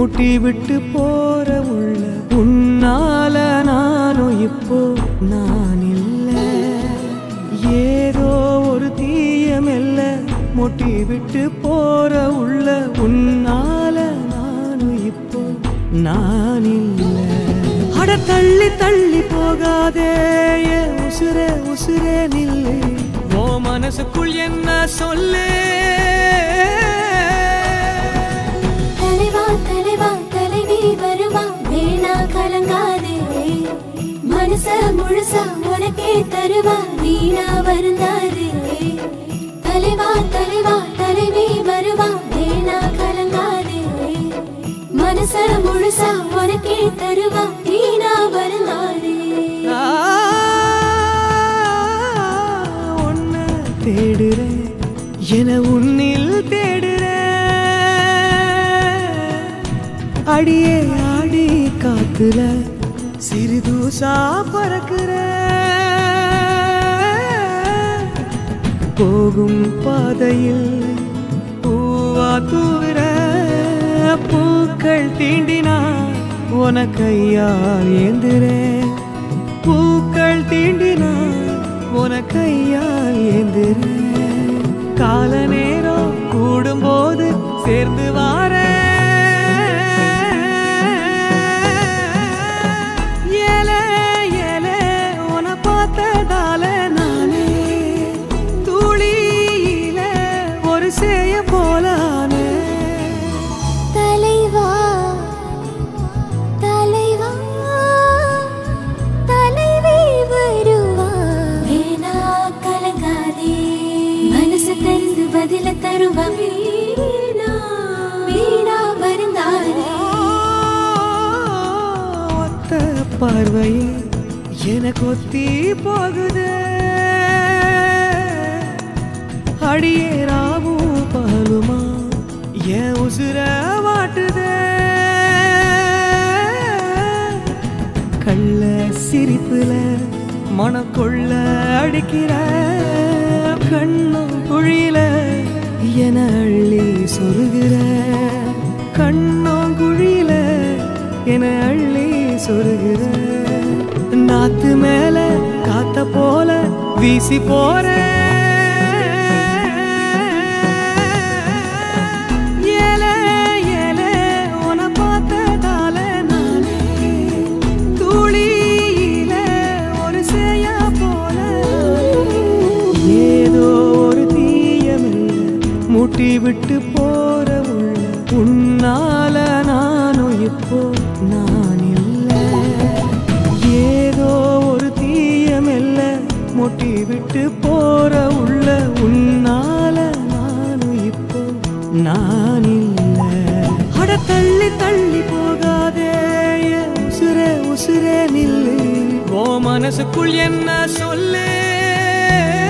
முட்டி விட்டு போற உள்ள உன்னால நானும் இப்போ நான் இல்ல ஏதோ ஒரு தீய மெல்ல முட்டி விட்டு போற உள்ள உன்னால நானும் இப்போ நான் இல்ல அட தள்ளி தள்ளி போகாதே என் உசுரே உசுரே நில்லு ஓ மனசுக்குள் என்ன சொல்லு தலைவா தலைவா தலைவி வருவா வேணா கலங்காதே மனச முழுசா உனக்கே தருவா வீணா வருந்தாதே தலைவா தலைவா தலைவி வருவா வேணா கலங்காதே மனச முழுசா உனக்கே தருவா வீணா வருந்தாதே உன்ன தேடுறேன் என உன்னில் தேடுறேன் அடியே ஆடி காத்துல சிறிதூசா பறக்குற போகும் பாதையில் பூவா தூவிர பூக்கள் தீண்டினா உன கையால் ஏந்துறேன் பூக்கள் தீண்டினா உன கையால் ஏந்துறேன் கால நேரம் கூடும்போது சேர்ந்து வார ஏலே ஏலே உன பார்த்ததால நானே துளியில ஒரு சேய போலானே தலைவா தலைவா தலைவி வருவா வேணா கலங்காதே மனசு தந்து பதில தருவா வீணா வீணா வருந்தாதே ஒத்த பார்வையில் எனக்கு ஒத்தி போகுது அடியேராவும் பகலுமா என் உசுர வாட்டுதே கள்ள சிரிப்புல மனக்கொள்ள அடிக்கிற கண்ணும் குழியில என அள்ளி சொருகிற கண்ணும் குழியில என அள்ளி சொருகிற நாத்து மேல காத்த போல வீசி போற ஏலே ஏலே உன பார்த்ததால நானே துளியில ஒரு சேயா போல ஏதோ ஒரு தீயமில்ல முட்டி விட்டு போற உள்ள உன்னால நானும் இப்போ நான் இல்ல ஏதோ ஒரு தீயமில்ல முட்டி விட்டு போற உள்ள உன்னால நானும் இப்போ நான் இல்ல அட தள்ளி தள்ளி போகாதே என் உசுரே உசுரே நில்லு ஓ மனசுக்குள் என்ன சொல்லு